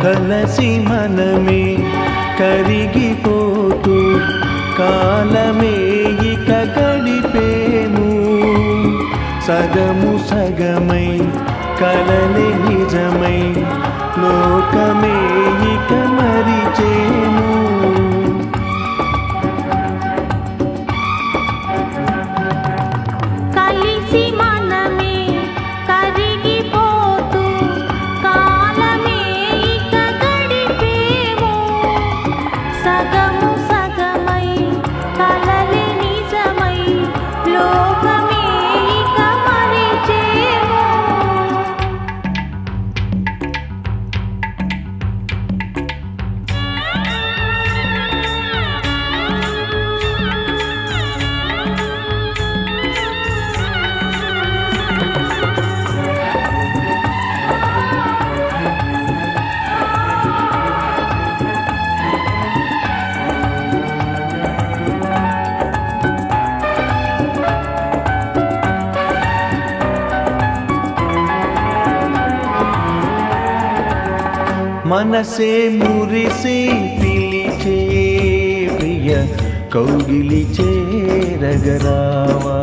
కలసి మనమే కరిగిపోతూ కాలమే ఇక గడిపేము సగము సగమై కలలే నిజమై లోకమే ఇక మరిచేము కలిసి మనమే కరిగిపోతూ కాలమే ఇక గడిపేము సగము సగమై కలలే నిజమై లోకమే ఇక మరిచేము మనసే మురిసి పిలిచే ప్రియ కౌగిలి చేరగరావా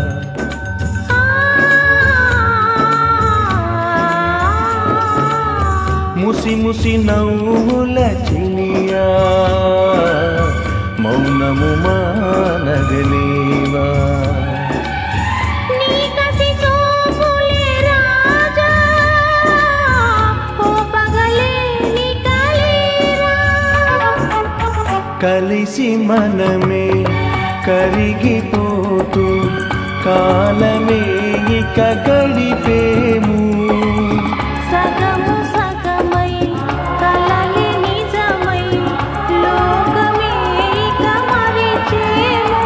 ముసి ముసి నవ్వుల చిలియా మౌనము మానగలేవా నీ కసి చూపులే రాజా ఓ పగలే నీ కలేరా కలిసి మనమే కరిగిపోతూ కాలమే ఇక గడిపేము సగము సగమై కలలి నిజమై లోకమే ఇక మరిచేము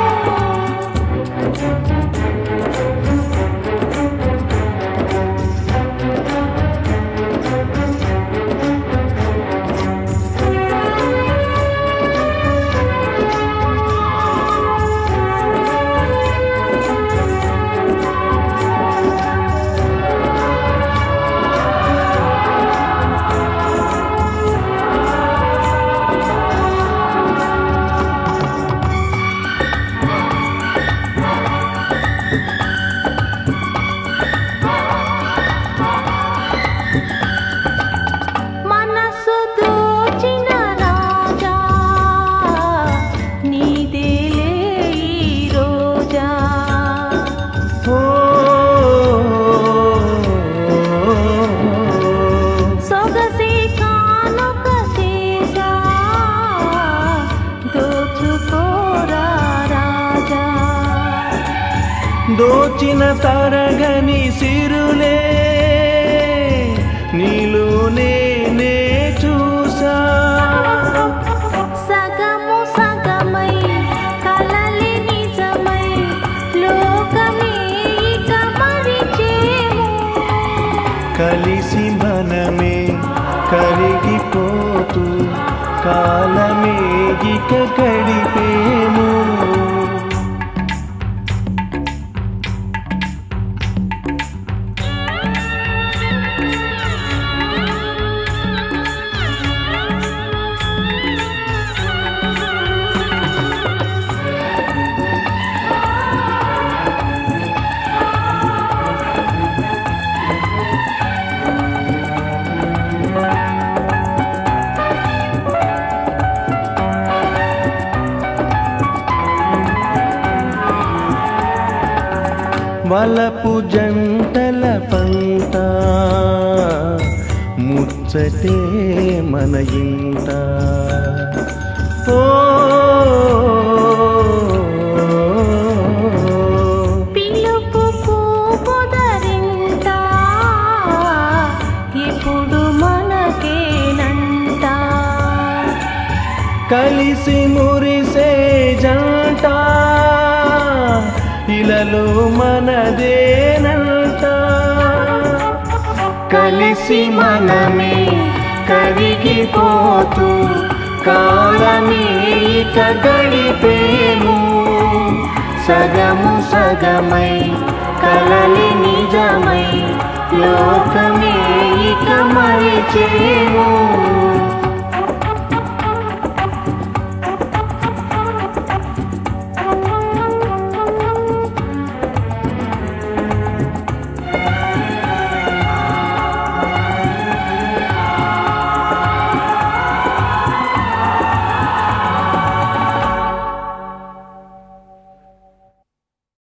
మనసు దోచిన రాజా నీదేలే ఈ రోజా ఓ సొగసే కానుక చేసా దోచుకోరా రాజా దోచిన తరగని సిరులే నీలోనే నే చూసా సగము సగమై కలలి నిజమై లోకమే ఇక మరిచేము కలిసి మనమే కరిగిపోతూ కాలమే ఇక గడిపేము వలపు జంటల పంట ముచ్చటే మన ఇంట ఓ పిలుపు పూపుదరింట ఇప్పుడు మనకేనంట కలిసి మురిసే జంట ఇలలో మనదేనంట కలిసి మనమే కరిగిపోతూ కాలమే ఇక గడిపేము సగము సగమై కలలి నిజమై లోకమే ఇక మరిచేము